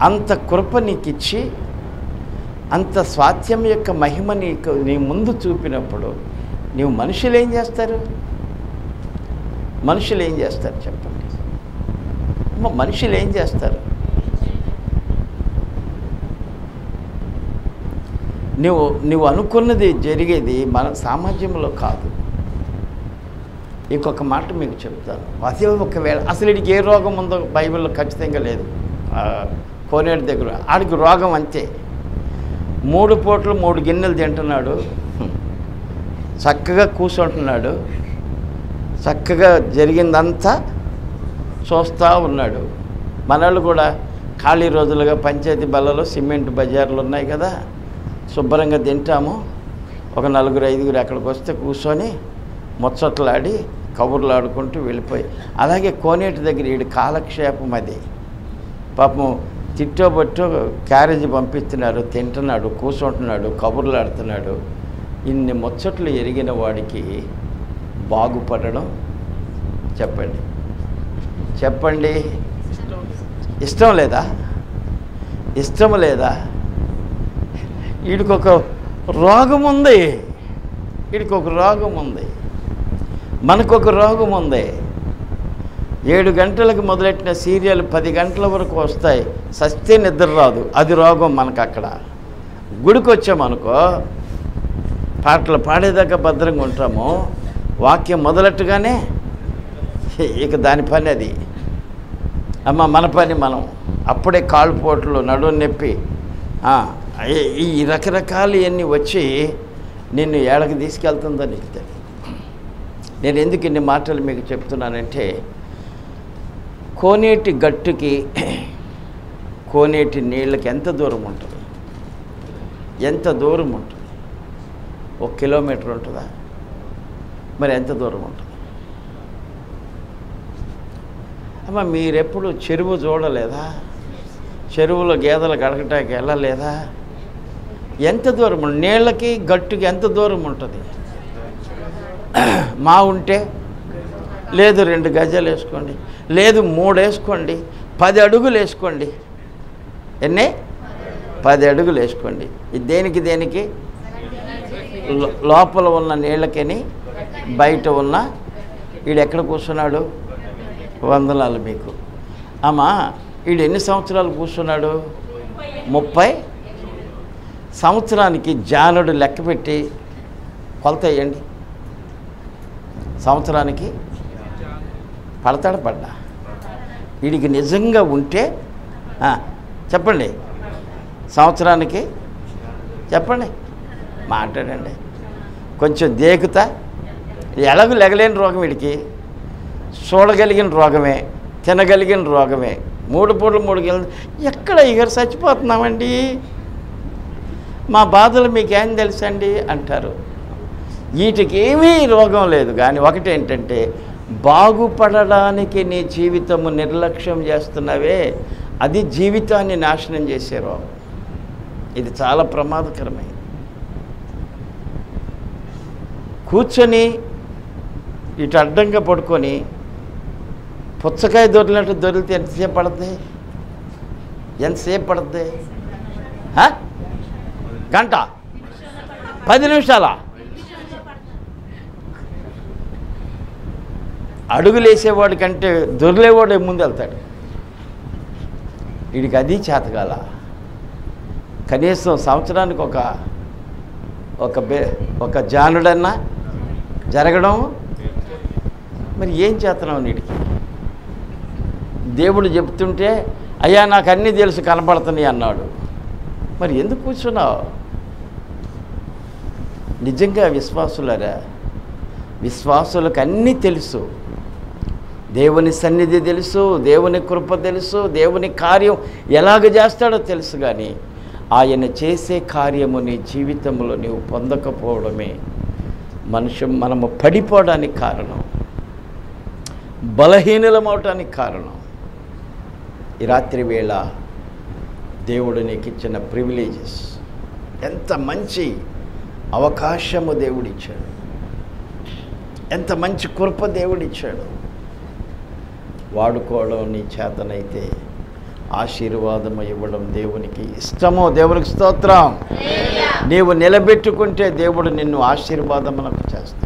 అంత కృప నీకు ఇచ్చి అంత స్వాస్థ్యం యొక్క మహిమ నీకు నీ ముందు చూపినప్పుడు నీవు మనుషులు ఏం చేస్తారు మనుషులు ఏం చేస్తారు చెప్పండి అమ్మ, మనుషులు ఏం చేస్తారు నువ్వు నువ్వు అనుకున్నది జరిగేది మన సామాజ్యంలో కాదు ఇంకొక మాట మీకు చెప్తాను అదే ఒకవేళ అసలు వీడికి ఏ రోగం ఉందో బైబిల్లో ఖచ్చితంగా లేదు ఆ, కోనేటి దగ్గర ఆడికి రోగం అంతే మూడు పూటలు మూడు గిన్నెలు తింటున్నాడు హ్మ్. చక్కగా కూర్చుంటున్నాడు చక్కగా జరిగిందంతా చూస్తూ ఉన్నాడు మనవాళ్ళు కూడా ఖాళీ రోజులుగా పంచాయతీ బల్లలో సిమెంట్ బజార్లు ఉన్నాయి కదా శుభ్రంగా తింటాము ఒక నలుగురు ఐదుగురు అక్కడికి వస్తే కూర్చొని ముచ్చట్లాడి కబుర్లు ఆడుకుంటూ వెళ్ళిపోయి అలాగే కోనేటి దగ్గర ఈడు కాలక్షేపం అది పాపం తిట్టో బట్టో క్యారేజీ పంపిస్తున్నారు తింటున్నాడు కూర్చుంటున్నాడు కబుర్లు ఆడుతున్నాడు ఇన్ని ముచ్చట్లు ఎరిగిన వాడికి బాగుపడడం చెప్పండి చెప్పండి ఇష్టం లేదా ఇష్టం లేదా వీడికి ఒక రోగం ఉంది వీడికి ఒక రోగం ఉంది మనకు ఒక రోగం ఉంది ఏడు గంటలకు మొదలెట్టిన సీరియల్ పది గంటల వరకు వస్తాయి సస్తే నిద్ర రాదు అది రోగం మనకు అక్కడ గుడికి వచ్చామనుకో పాటలు పాడేదాకా భద్రంగా ఉంటాము వాక్యం మొదలెట్టుగానే ఇక దాని పని అది అమ్మ మన పని మనం అప్పుడే కాళ్ళుపోట్లు నడుము నొప్పి ఆ, ఈ- ఈ రకరకాలు ఇవన్నీ వచ్చి నిన్ను ఏడకి తీసుకెళ్తుందో నీకు తెలియదు నేను ఎందుకు ఇన్ని మాటలు మీకు చెప్తున్నానంటే కోనేటి గట్టుకి కోనేటి నీళ్ళకి ఎంత దూరం ఉంటుంది ఎంత దూరం ఉంటుంది ఒక కిలోమీటర్ ఉంటుందా మరి ఎంత దూరం ఉంటుంది అమ్మ మీరెప్పుడు చెరువు చూడలేదా చెరువులో గేదెలు గడగటానికి వెళ్ళలేదా ఎంత దూరం ఉం- నీళ్ళకి గట్టుకి ఎంత దూరం ఉంటుంది మా ఉంటే లేదు రెండు గజాలు వేసుకోండి లేదు మూడు వేసుకోండి పది అడుగులు వేసుకోండి ఎన్ని పది అడుగులు వేసుకోండి ఇది దేనికి దేనికి లో- లోపల ఉన్న నీళ్ళకని బయట ఉన్న వీడు ఎక్కడ కూర్చున్నాడు వందనాలు మీకు అమ్మా వీడు ఎన్ని సంవత్సరాలు కూర్చున్నాడు ముప్పై సంవత్సరానికి జానుడు లెక్క పెట్టి కొలత వేయండి సంవత్సరానికి పడతాడు పడ్డా వీడికి నిజంగా ఉంటే ఆ, చెప్పండి సంవత్సరానికి చెప్పండి మాట్లాడండి కొంచెం దేకుతా ఎలాగూ లెగలేని రోగం వీడికి చూడగలిగిన రోగమే తినగలిగిన రోగమే మూడు పూటలు మూడు గిన్నెలు ఎక్కడ ఇగరు చచ్చిపోతున్నామండి మా బాధలు మీకేం తెలుసండి అంటారు వీటికి ఏమీ రోగం లేదు కానీ ఒకటేంటంటే బాగుపడడానికి నీ జీవితము నిర్లక్ష్యం చేస్తున్నావే అది జీవితాన్ని నాశనం చేసే రోగం ఇది చాలా ప్రమాదకరమైనది కూర్చొని ఇటు అడ్డంగా పడుకొని పుచ్చకాయ దొరికినట్టు దొరికితే ఎంతసేపు పడుతుంది ఎంతసేపు పడుతుంది హ? గంట పది నిమిషాలా అడుగులేసేవాడి కంటే దొరిలేవాడు ముందు వెళ్తాడు వీడికి అది చేతగాల కనీసం సంవత్సరానికి ఒక ఒక బే ఒక జానుడన్నా జరగడం మరి ఏం చేస్తున్నావు వీడికి దేవుడు చెప్తుంటే అయ్యా నాకు అన్నీ తెలుసు కనపడుతున్నాయి అన్నాడు మరి ఎందుకు కూర్చున్నావు నిజంగా విశ్వాసులరా విశ్వాసులకు అన్నీ తెలుసు దేవుని సన్నిధి తెలుసు దేవుని కృప తెలుసు దేవుని కార్యం ఎలాగ చేస్తాడో తెలుసు కానీ ఆయన చేసే కార్యము నీ జీవితంలో నీవు పొందకపోవడమే మనుషు మనము పడిపోవడానికి కారణం బలహీనలమవటానికి కారణం ఈ రాత్రి వేళ దేవుడు నీకు ఇచ్చిన ప్రివిలేజెస్ ఎంత మంచి అవకాశము దేవుడిచ్చాడు ఎంత మంచి కృప దేవుడిచ్చాడు వాడుకోవడం నీ చేతనైతే ఆశీర్వాదము ఇవ్వడం దేవునికి ఇష్టమో దేవునికి స్తోత్రం నీవు నిలబెట్టుకుంటే దేవుడు నిన్ను ఆశీర్వాదములకు చేస్తాడు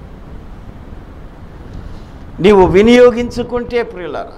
నీవు వినియోగించుకుంటే ప్రియులరా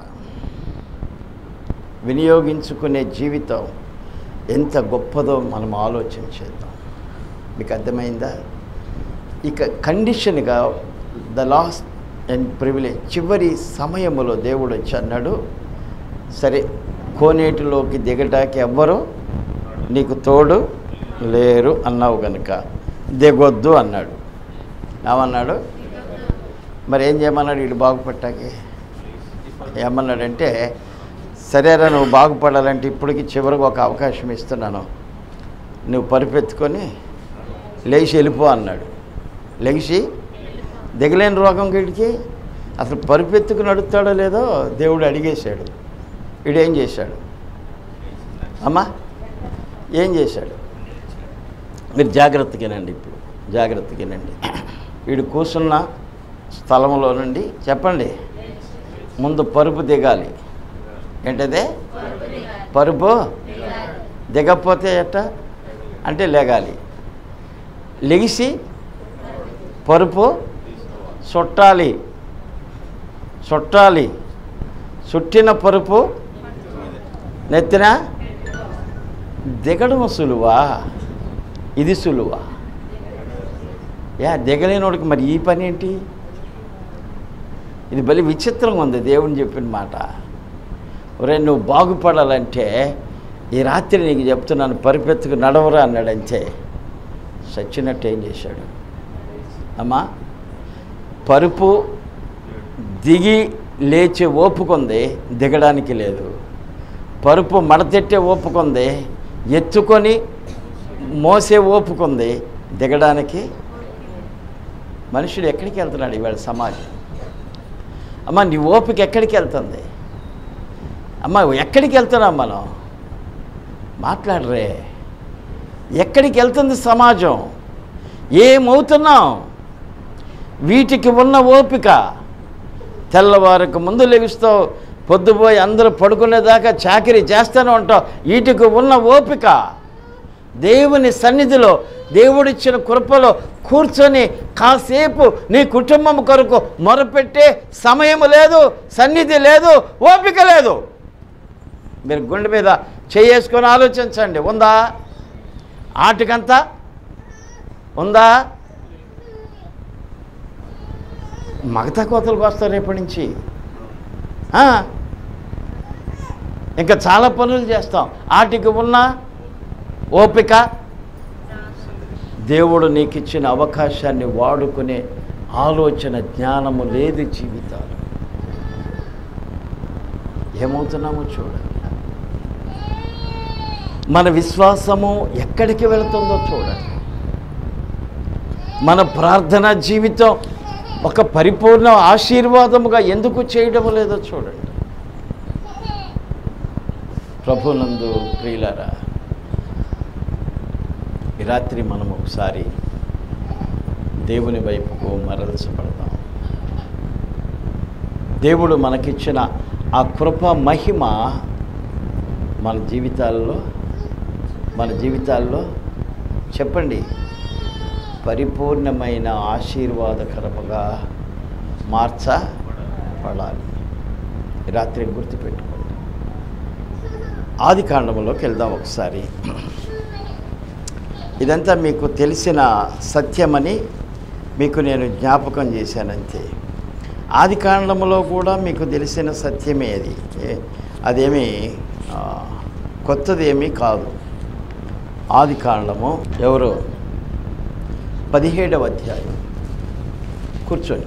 వినియోగించుకునే జీవితం ఎంత గొప్పదో మనం ఆలోచన చేద్దాం మీకు అర్థమైందా ఇక కండిషన్గా ద లాస్ట్ అండ్ ప్రివిలేజ్ చివరి సమయంలో దేవుడు వచ్చి అన్నాడు సరే కోనేటిలోకి దిగటానికి ఎవ్వరు నీకు తోడు లేరు అన్నావు కనుక దిగొద్దు అన్నాడు ఏమన్నాడు మరి ఏం చేయమన్నాడు వీడు బాగుపట్టాకి ఏమన్నాడంటే సరేరా నువ్వు బాగుపడాలంటే ఇప్పటికి చివరికి ఒక అవకాశం ఇస్తున్నాను నువ్వు పరిపెత్తుకొని లేచి వెళ్ళిపో అన్నాడు లెగిసి దిగలేని రోగం వీడికి అసలు పరిపెత్తుకు నడుస్తాడో లేదో దేవుడు అడిగేశాడు వీడేం చేశాడు అమ్మా ఏం చేశాడు మీరు జాగ్రత్తగానండి ఇప్పుడు జాగ్రత్తగానండి వీడు కూర్చున్న స్థలంలో నుండి చెప్పండి ముందు పరుపు దిగాలి ఏంటదే పరుపు దిగకపోతే ఎట్ట అంటే లెగాలి లెగిసి పరుపు చుట్టాలి చుట్టాలి చుట్టిన పరుపు నెత్తిన దిగడం సులువా ఇది సులువా యా దిగలేనోడికి మరి ఈ పని ఏంటి ఇది బలి విచిత్రంగా ఉంది దేవుని చెప్పిన మాట ఒరే నువ్వు బాగుపడాలంటే ఈ రాత్రి నీకు చెప్తున్నాను పరిపెత్తుకు నడవరా అన్నాడంతే సచ్చినట్టు ఏం చేశాడు అమ్మా పరుపు దిగి లేచే ఓపుకుంది దిగడానికి లేదు పరుపు మడతెట్టే ఓపుకుంది ఎత్తుకొని మోసే ఓపుకుంది దిగడానికి మనుషుడు ఎక్కడికి వెళ్తున్నాడు ఇవాళ సమాజం అమ్మ నీ ఓపిక ఎక్కడికి వెళ్తుంది అమ్మ ఎక్కడికి వెళ్తున్నాం మనం మాట్లాడరే ఎక్కడికి వెళ్తుంది సమాజం ఏమవుతున్నాం వీటికి ఉన్న ఓపిక తెల్లవారికి ముందు లెగుస్తావు పొద్దుపోయి అందరూ పడుకునేదాకా చాకరీ చేస్తూనే ఉంటావు వీటికి ఉన్న ఓపిక దేవుని సన్నిధిలో దేవుడిచ్చిన కృపలో కూర్చొని కాసేపు నీ కుటుంబం కొరకు మొరపెట్టే సమయం లేదు సన్నిధి లేదు ఓపిక లేదు మీరు గుండె మీద చేసుకొని ఆలోచించండి ఉందా ఆటకంతా ఉందా మగతా కోతలకు వస్తారు రేపటి నుంచి ఆ, ఇంకా చాలా పనులు చేస్తాం ఆటికి ఉన్న ఓపిక దేవుడు నీకు ఇచ్చిన అవకాశాన్ని వాడుకునే ఆలోచన జ్ఞానము లేదు జీవితాలు ఏమవుతున్నామో చూడండి మన విశ్వాసము ఎక్కడికి వెళుతుందో చూడండి మన ప్రార్థన జీవితం ఒక పరిపూర్ణ ఆశీర్వాదముగా ఎందుకు చేయడం లేదో చూడండి ప్రభునందు ప్రియులారా ఈ రాత్రి మనం ఒకసారి దేవుని వైపుకు మరల్చబడదాం దేవుడు మనకిచ్చిన ఆ కృప మహిమ మన జీవితాల్లో మన జీవితాల్లో చెప్పండి పరిపూర్ణమైన ఆశీర్వాదకరముగా మార్చబడాలి ఈ రాత్రి గుర్తుపెట్టుకోండి ఆది కాండంలోకి వెళ్దాం ఒకసారి ఇదంతా మీకు తెలిసిన సత్యమని మీకు నేను జ్ఞాపకం చేశానంతే ఆది కాండంలో కూడా మీకు తెలిసిన సత్యమే అది ఏ- అదేమీ ఆ, కొత్తది ఏమీ కాదు ఆది కాండము ఎవరు పదిహేడవ అధ్యాయం కూర్చొని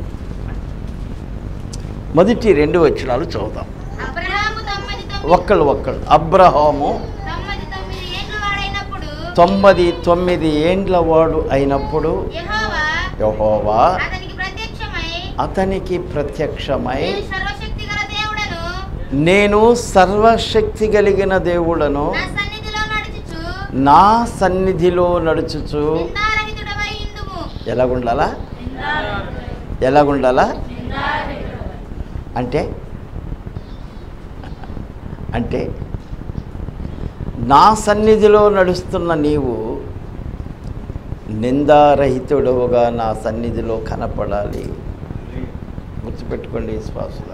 మొదటి రెండు వచనాలు చదువుదాం అబ్రహాము తొమ్మిది తొమ్మిది ఒక్కళ్ళు ఒక్కళ్ళు అబ్రహాము తొమ్మిది తొమ్మిది ఏండ్ల వాడైనప్పుడు తొంభది తొమ్మిది ఏండ్ల వాడు అయినప్పుడు యెహోవా యెహోవా అతనికి ప్రత్యక్షమై అతనికి ప్రత్యక్షమై నేను సర్వశక్తి గల దేవుడను నేను సర్వశక్తి కలిగిన దేవుడను నా సన్నిధిలో నడుచుచు నా సన్నిధిలో నడుచుచు నిందారహితుడవై ఇందుము ఎలాగుండాలా ఎలాగుండాలా అంటే అంటే నా సన్నిధిలో నడుస్తున్న నీవు నిందారహితుడవుగా నా సన్నిధిలో కనపడాలి గుర్తుపెట్టుకోండి విశ్వాసుల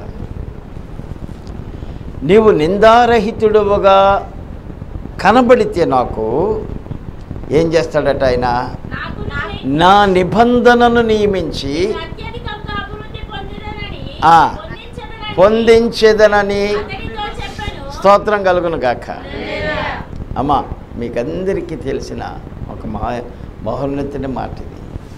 నీవు నిందారహితుడవుగా కనబడితే నాకు ఏం చేస్తాడట ఆయన నాకు నా నిబంధనను నియమించి అత్యధికంగా అభివృద్ధి పొందినని ఆ. పొందించదనని పొందించేదనని అతనితో చెప్పాను స్తోత్రం కలుగును గాక అమ్మా మీకందరికీ తెలిసిన ఒక మహా మహోన్నతిని మాట ఇది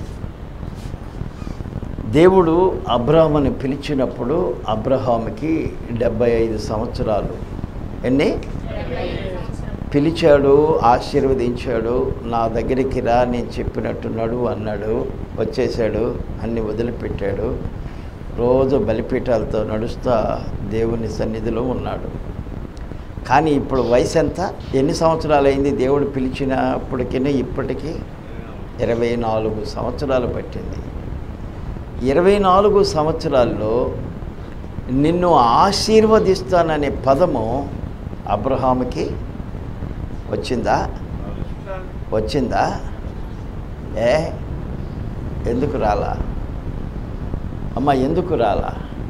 దేవుడు అబ్రహాముని పిలిచినప్పుడు అబ్రహాముకి డెబ్బై ఐదు సంవత్సరాలు ఎన్ని పిలిచాడు ఆశీర్వదించాడు నా దగ్గరికి రా నేను చెప్పినట్టున్నాడు అన్నాడు వచ్చేసాడు అన్ని వదిలిపెట్టాడు రోజు బలిపీఠాలతో నడుస్తా దేవుని సన్నిధిలో ఉన్నాడు కానీ ఇప్పుడు వయసు ఎంత ఎన్ని సంవత్సరాలు అయింది దేవుడు పిలిచినప్పటికీ ఇప్పటికీ ఇరవై నాలుగు సంవత్సరాలు పట్టింది ఇరవై నాలుగు సంవత్సరాల్లో నిన్ను ఆశీర్వదిస్తాననే పదము అబ్రహాముకి వచ్చిందా వచ్చిందా ఏ ఎందుకు రాలా అమ్మ ఎందుకు రాలా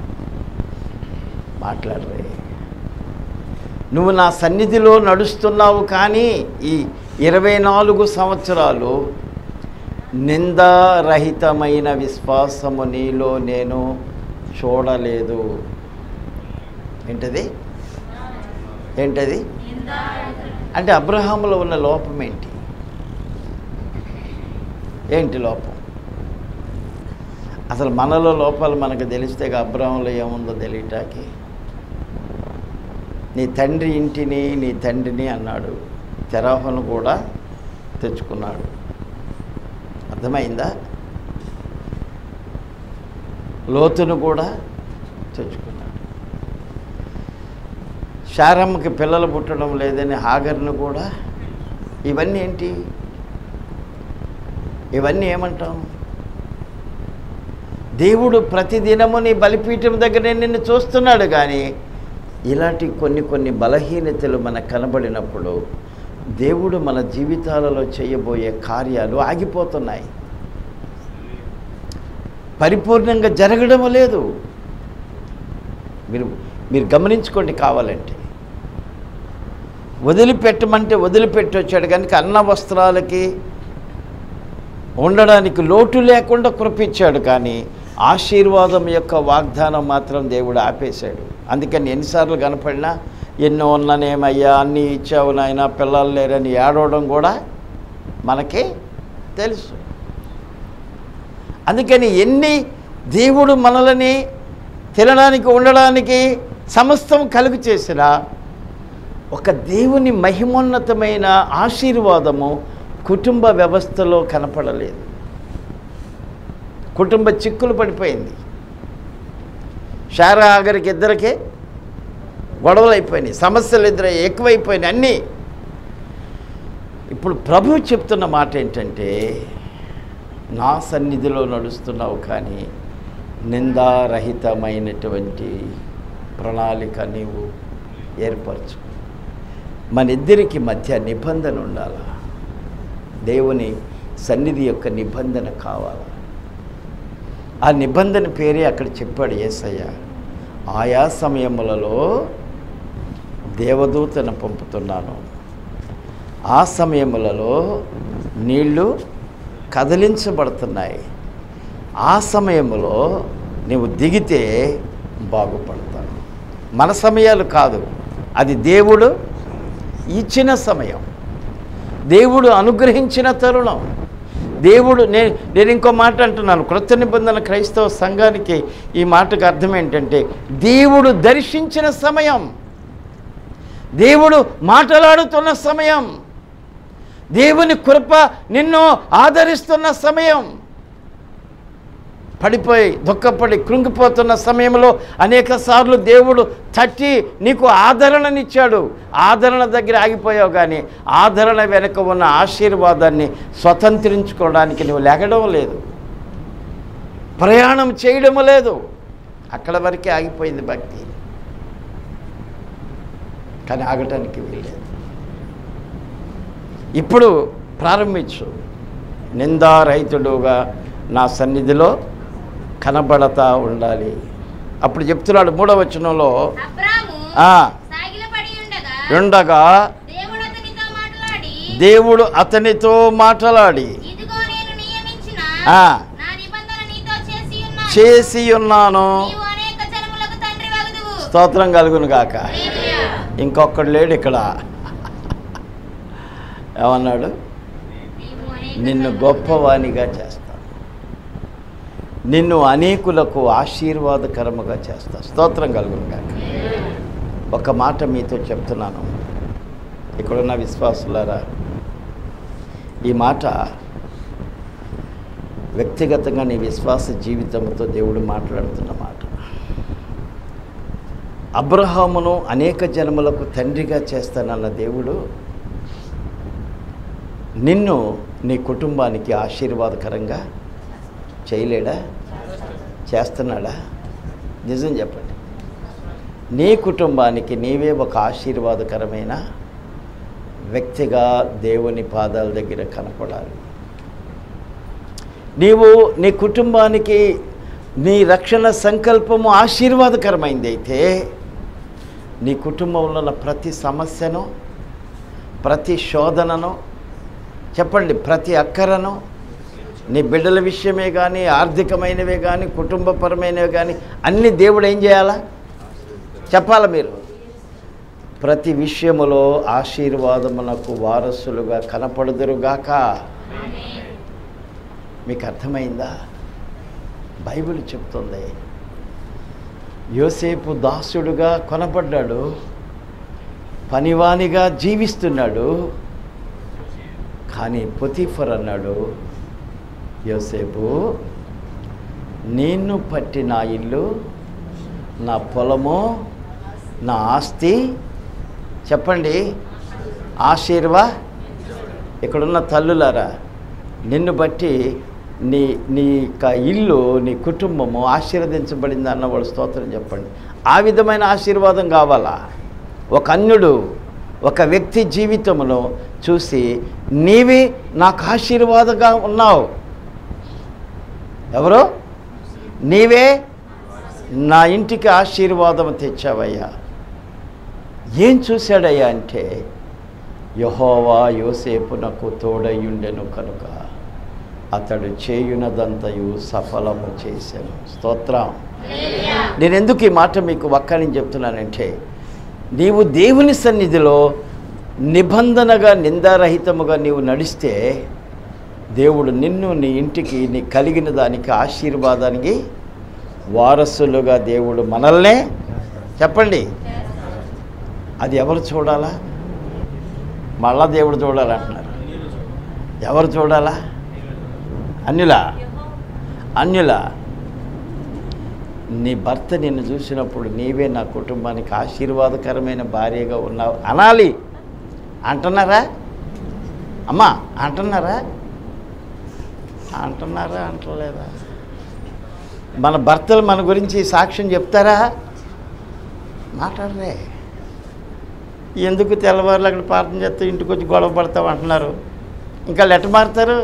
మాట్లాడరే నువ్వు నా సన్నిధిలో నడుస్తున్నావు కానీ ఈ ఇరవై నాలుగు సంవత్సరాలు నిందారహితమైన విశ్వాసము నీలో నేను చూడలేదు ఏంటది ఏంటది అంటే అబ్రహాములో ఉన్న లోపం ఏంటి ఏంటి లోపం అసలు మనలో లోపాలు మనకు తెలిస్తే అబ్రహంలో ఏముందో తెలియటానికి నీ తండ్రి ఇంటిని నీ తండ్రిని అన్నాడు తెరాహను కూడా తెచ్చుకున్నాడు అర్థమైందా లోతును కూడా తెచ్చుకున్నాడు శారమ్మకి పిల్లలు పుట్టడం లేదని హాగర్ను కూడా ఇవన్నీ ఏంటి ఇవన్నీ ఏమంటాం దేవుడు ప్రతిదినము నీ బలిపీఠం దగ్గర నిన్ను చూస్తున్నాడు కానీ ఇలాంటి కొన్ని కొన్ని బలహీనతలు మనకు కనబడినప్పుడు దేవుడు మన జీవితాలలో చేయబోయే కార్యాలు ఆగిపోతున్నాయి పరిపూర్ణంగా జరగడం లేదు మీరు మీరు గమనించుకోండి కావాలంటే వదిలిపెట్టమంటే వదిలిపెట్టి వచ్చాడు కనుక అన్న వస్త్రాలకి ఉండడానికి లోటు లేకుండా కృపించాడు కానీ ఆశీర్వాదం యొక్క వాగ్దానం మాత్రం దేవుడు ఆపేశాడు అందుకని ఎన్నిసార్లు కనపడినా ఎన్నో ఉన్ననేమయ్యా అన్నీ ఇచ్చావు నాయన పిల్లలు లేరని ఏడవడం కూడా మనకి తెలుసు అందుకని ఎన్ని దేవుడు మనలని తినడానికి ఉండడానికి సమస్తం కలుగు చేసినా ఒక దేవుని మహిమోన్నతమైన ఆశీర్వాదము కుటుంబ వ్యవస్థలో కనపడలేదు కుటుంబ చిక్కులు పడిపోయింది షారా ఆగరికి ఇద్దరికే గొడవలు అయిపోయినాయి సమస్యలు ఇద్దరు ఎక్కువైపోయినాయి అన్నీ ఇప్పుడు ప్రభు చెప్తున్న మాట ఏంటంటే నా సన్నిధిలో నడుస్తున్నావు కానీ నిందారహితమైనటువంటి ప్రణాళిక నీవు ఏర్పరచు మన ఇద్దరికి మధ్య నిబంధన ఉండాలా దేవుని సన్నిధి యొక్క నిబంధన కావాలా ఆ నిబంధన పేరే అక్కడ చెప్పాడు ఏసయ్య ఆయా సమయములలో దేవదూతను పంపుతున్నాను ఆ సమయములలో నీళ్లు కదిలించబడుతున్నాయి ఆ సమయంలో నువ్వు దిగితే బాగుపడతావు మన సమయాలు కాదు అది దేవుడు ఇచ్చిన సమయం దేవుడు అనుగ్రహించిన తరుణం దేవుడు నేను నేను ఇంకో మాట అంటున్నాను కృత నిబంధన క్రైస్తవ సంఘానికి ఈ మాటకు అర్థం ఏంటంటే దేవుడు దర్శించిన సమయం దేవుడు మాట్లాడుతున్న సమయం దేవుని కృప నిన్ను ఆదరిస్తున్న సమయం పడిపోయి దుఃఖపడి కృంగిపోతున్న సమయంలో అనేక సార్లు దేవుడు తట్టి నీకు ఆదరణనిచ్చాడు ఆదరణ దగ్గర ఆగిపోయావు కానీ ఆదరణ వెనుక ఉన్న ఆశీర్వాదాన్ని స్వతంత్రించుకోవడానికి నువ్వు లేగడం లేదు ప్రయాణం చేయడం లేదు అక్కడ వరకే ఆగిపోయింది భక్తి కానీ ఆగటానికి వీలేదు ఇప్పుడు ప్రారంభించు నిందారహితుడుగా నా సన్నిధిలో కనబడతా ఉండాలి అప్పుడు చెప్తున్నాడు మూడవ వచనంలో అబ్రాము ఆ, సాగిలపడి ఉండగా ఉండగా దేవుడు అతనితో మాట్లాడి దేవుడు అతనితో మాట్లాడి ఇదిగో నేను నియమించిన ఆ. నా నిబంధన నీతో చేసి ఉన్నాను చేసి ఉన్నాను నీవు అనేక జనములకు తండ్రి వగదువు స్తోత్రం కలుగును గాక హల్లెలూయా. ఇంకొకడు లేడు ఇక్కడ ఏమన్నాడు నీవు అనేక నిన్ను జనములకు గొప్పవానిగా చేస్తాను నిన్ను అనేకులకు ఆశీర్వాదకరముగా చేస్తా స్తోత్రం కలుగును గాక ఒక మాట మీతో చెప్తున్నాను ఇక్కడున్న విశ్వాసులారా ఈ మాట వ్యక్తిగతంగా నీ విశ్వాస జీవితంతో దేవుడు మాట్లాడుతున్న మాట అబ్రహామును అనేక జన్మలకు తండ్రిగా చేస్తానన్న దేవుడు నిన్ను నీ కుటుంబానికి ఆశీర్వాదకరంగా చేయలేడా చేస్తున్నాడా నిజం చెప్పండి నీ కుటుంబానికి నీవే ఒక ఆశీర్వాదకరమైన వ్యక్తిగా దేవుని పాదాల దగ్గర కనపడాలి నీవు నీ కుటుంబానికి నీ రక్షణ సంకల్పము ఆశీర్వాదకరమైంది అయితే నీ కుటుంబంలో ఉన్న ప్రతి సమస్యను ప్రతి శోధనను చెప్పండి ప్రతి అక్కరను నీ బిడ్డల విషయమే కానీ ఆర్థికమైనవే కానీ కుటుంబపరమైనవి కానీ అన్ని దేవుడు ఏం చేయాలా చెప్పాలా మీరు ప్రతి విషయములో ఆశీర్వాదమునకు వారసులుగా కనపడుదురుగాక మీకు అర్థమైందా బైబిల్ చెప్తుంది యోసేపు దాసుడుగా కొనబడ్డాడు పనివానిగా జీవిస్తున్నాడు కానీ పొతిఫర్ అన్నాడు యోసేపు నిన్ను పట్టి నా ఇల్లు నా పొలము నా ఆస్తి చెప్పండి ఆశీర్వా ఇక్కడున్న తల్లులారా నిన్ను బట్టి నీ నీ యొక్క ఇల్లు నీ కుటుంబము ఆశీర్వదించబడింది అన్నవాడు స్తోత్రం చెప్పండి ఆ విధమైన ఆశీర్వాదం కావాలా ఒక అన్యుడు ఒక వ్యక్తి జీవితంలో చూసి నీవి నాకు ఆశీర్వాదంగా ఉన్నావు ఎవరు నీవే నా ఇంటికి ఆశీర్వాదం తెచ్చావయ్యా ఏం చూశాడయ్యా అంటే యహోవా యోసేపునకు తోడయ్యుండెను కనుక అతడు చేయునదంతయు సఫలము చేశాను స్తోత్రం నేను ఎందుకు ఈ మాట మీకు వక్కని చెప్తున్నానంటే నీవు దేవుని సన్నిధిలో నిబంధనగా నిందారహితముగా నీవు నడిస్తే దేవుడు నిన్ను నీ ఇంటికి నీ కలిగిన దానికి ఆశీర్వాదానికి వారసులుగా దేవుడు మనల్నే చెప్పండి అది ఎవరు చూడాలా మళ్ళా దేవుడు చూడాలంటున్నారు ఎవరు చూడాలా అన్యులా అన్యులా నీ భర్త నిన్ను చూసినప్పుడు నీవే నా కుటుంబానికి ఆశీర్వాదకరమైన భార్యగా ఉన్నావు అనాలి అంటున్నారా అమ్మా అంటున్నారా అంటున్నారా అంటలేదా మన భర్తలు మన గురించి సాక్ష్యం చెప్తారా మాట్లాడరే ఎందుకు తెల్లవారులు అక్కడ ప్రార్థన చేస్తే ఇంటికి వచ్చి గొడవ పడతావు అంటున్నారు ఇంకా లెటర్ మారుతారు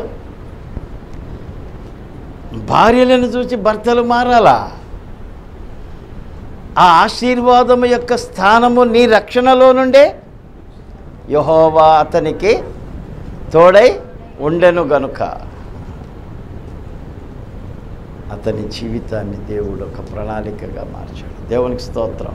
భార్యలను చూసి భర్తలు మారాలా ఆ ఆశీర్వాదము యొక్క స్థానము నీ రక్షణలో నుండే యహోవా అతనికి తోడై ఉండెను గనుక అతని జీవితాన్ని దేవుడు ఒక ప్రణాళికగా మార్చాడు దేవునికి స్తోత్రం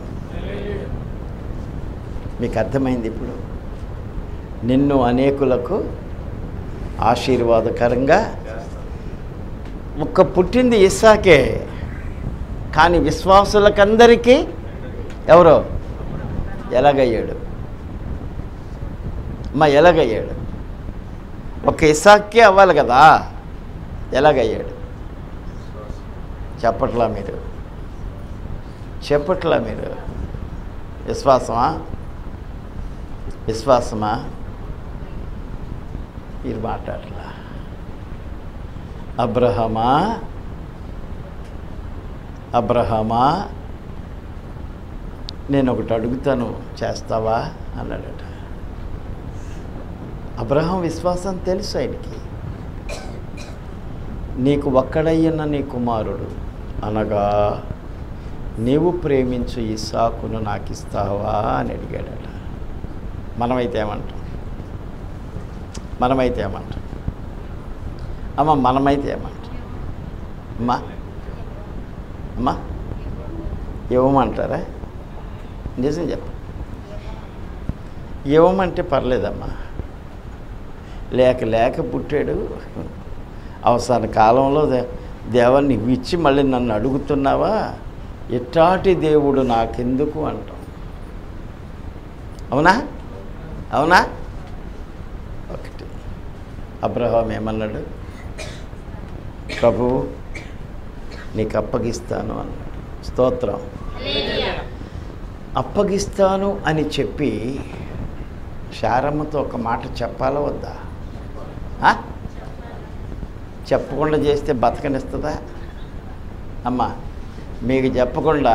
మీకు అర్థమైంది ఇప్పుడు నిన్ను అనేకులకు ఆశీర్వాదకరంగా ఒక్క పుట్టింది ఇస్సాకే కానీ విశ్వాసులకందరికీ ఎవరో ఎలాగయ్యాడు మా ఎలాగయ్యాడు ఒక ఇస్సాకే అవ్వాలి కదా ఎలాగయ్యాడు చెప్పట్లా మీరు చెప్పట్లా మీరు విశ్వాసమా విశ్వాసమా మీరు మాట్లాడలా అబ్రహమా అబ్రహమా నేను ఒకటి అడుగుతాను చేస్తావా అన్నాడట అబ్రహం విశ్వాసం తెలుసు ఆయనకి నీకు ఒక్కడయ్యన్న నీ కుమారుడు అనగా నీవు ప్రేమించు ఇస్సాకును నాకు ఇస్తావా అని అడిగాడట మనమైతే ఏమంటాం మనమైతే ఏమంటాం అమ్మ మనమైతే ఏమంటాం అమ్మా అమ్మా ఇవ్వమంటారా నిజం చెప్ప ఇవ్వమంటే పర్లేదమ్మా లేక లేక పుట్టాడు అవసాన కాలంలో దే- దేవా నీవు ఇచ్చి మళ్ళీ నన్ను అడుగుతున్నావా ఎట్టాటి దేవుడు నాకెందుకు అంటాం అవునా అవునా ఒకటి అబ్రహాం ఏమన్నాడు ప్రభువు నీకు అప్పగిస్తాను అన్నాడు స్తోత్రం హల్లెలూయా. అప్పగిస్తాను అని చెప్పి శారమ్మతో ఒక మాట చెప్పాలా వద్దా ఆ? చెప్పకుండా చేస్తే బతకనిస్తుందా అమ్మా మీకు చెప్పకుండా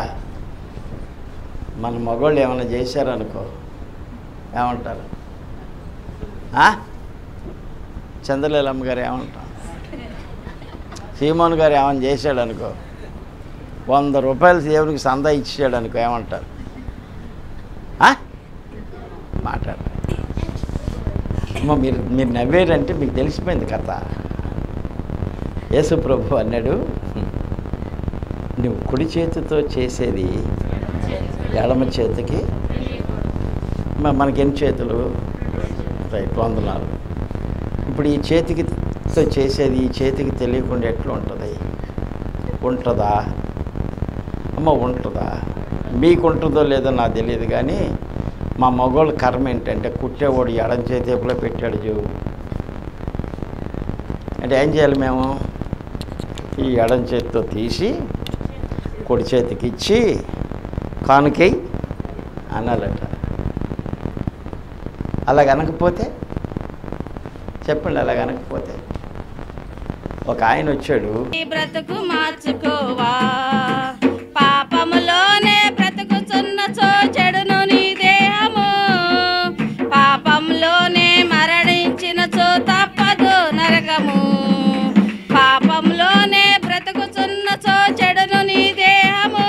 మన మగవాళ్ళు ఏమైనా చేశారనుకో ఏమంటారు ఆ? చంద్రలేలమ్మ గారు ఏమంటాం సీమోన్ గారు ఏమైనా చేశాడు అనుకో వంద రూపాయలు దేవునికి సందా ఇచ్చాడు అనుకో ఏమంటారు ఆ? మాట్లాడు అమ్మ మీరు మీరు నవ్వేరంటే మీకు తెలిసిపోయింది కథ యేసు ప్రభు అన్నాడు నువ్వు కుడి చేతితో చేసేది ఎడమ చేతికి మ- మనకి ఎన్ని చేతులు రైట్ వందనాలు ఇప్పుడు ఈ చేతికి తో చేసేది ఈ చేతికి తెలియకుండా ఎట్లా ఉంటుంది ఉంటుందా అమ్మ ఉంటుందా మీకు ఉంటుందో లేదో నాకు తెలియదు కానీ మా మగోళ్ళ కర్మ ఏంటంటే కుట్టేవాడు ఎడం చేతిలో పెట్టాడు జూ అంటే ఏం చేయాలి మేము ఈ ఎడం చేతితో తీసి కుడి చేతికి ఇచ్చి కానుకై అనాలట అలా కనకపోతే చెప్పండి అలా కనకపోతే ఒక ఆయన వచ్చాడు ఈ బ్రతుకు మార్చుకోవా పాపములోనే బ్రతుకుచున్నచో చెడును నీ దేహము పాపంలోనే మరణించినచో తప్పదు నరకము పాపంలోనే బ్రతుకుచున్నచో చెడును నీ దేహము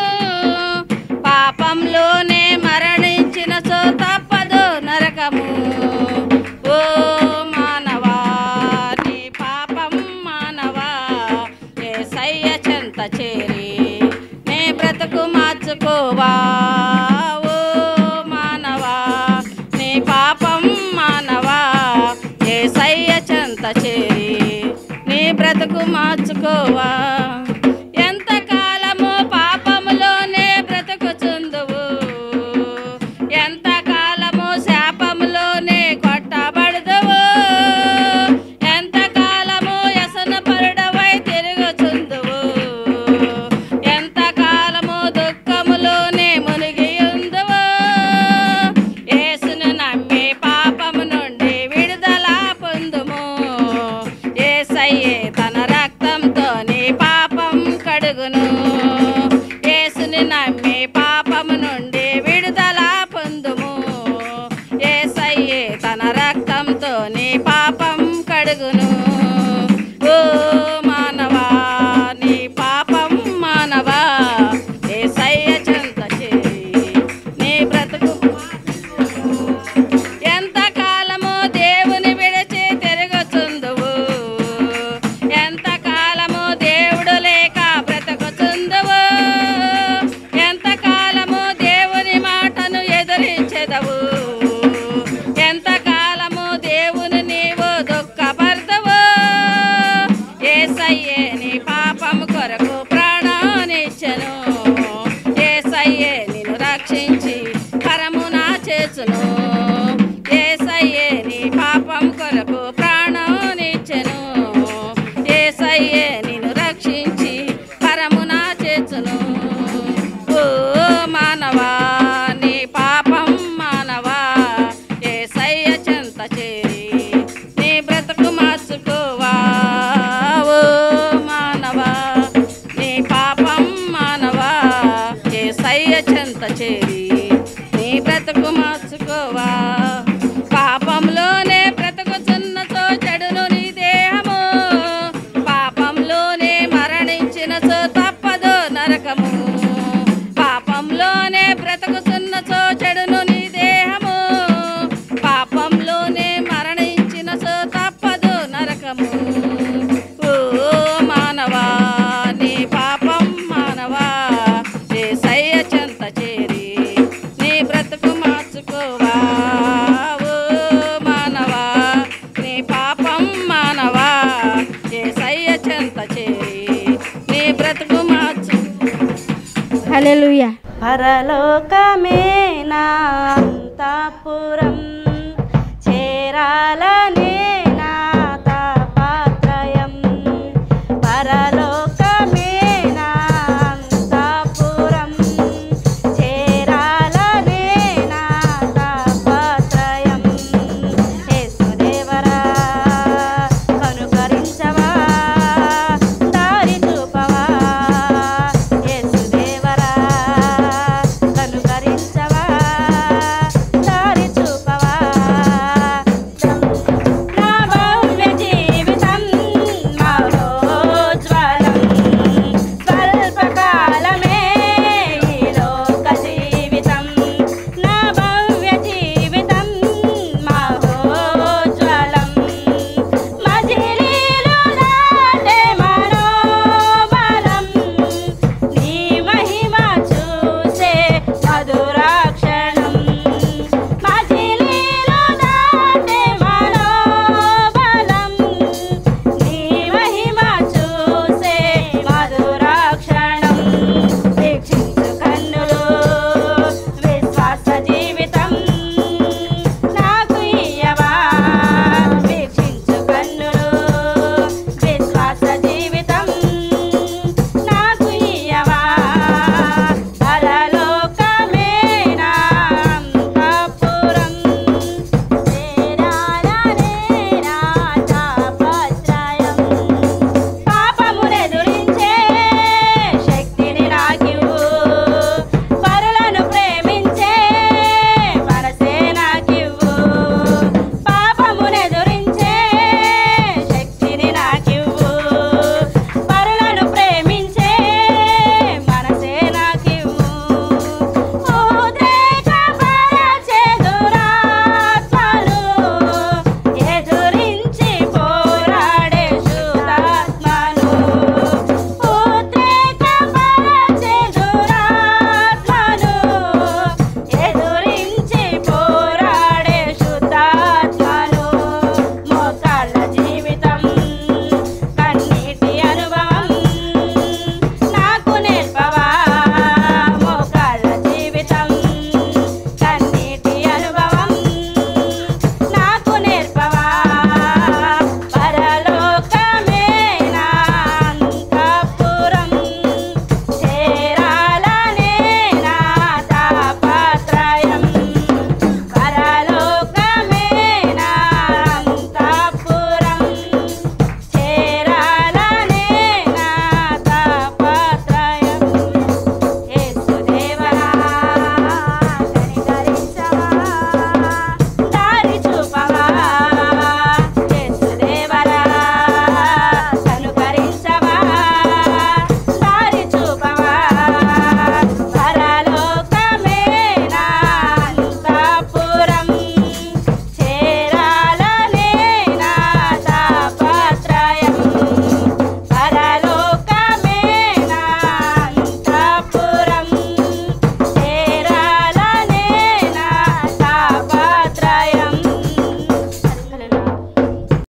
పాపంలోనే మరణించినచో తప్పదు నరకము ఓ మానవా నీ పాపం మానవా ఏసయ్య చెంత చేరి నీ బ్రతుకు మార్చుకోవా ఓ మానవా నీ పాపం మానవా ఏసయ్య చెంత చేరి నీ బ్రతుకు మార్చుకోవా ఎంత కాలము పాపములోనే బ్రతుకుచుందువు ఎంత కాలము శాపములోనే కొట్టబడదువు ఎంత కాలము యసన పరుడవై తిరుగుచుందువు ఎంత కాలము దుఃఖములోనే మునిగి ఉందువు యేసును నమ్మి పాపము నుండి విడుదల పొందుము ఏసయ్యే తన రక్తంతో నీ పాప హల్లెలూయా పరలోకమే నా అంతఃపురం చేరాలనే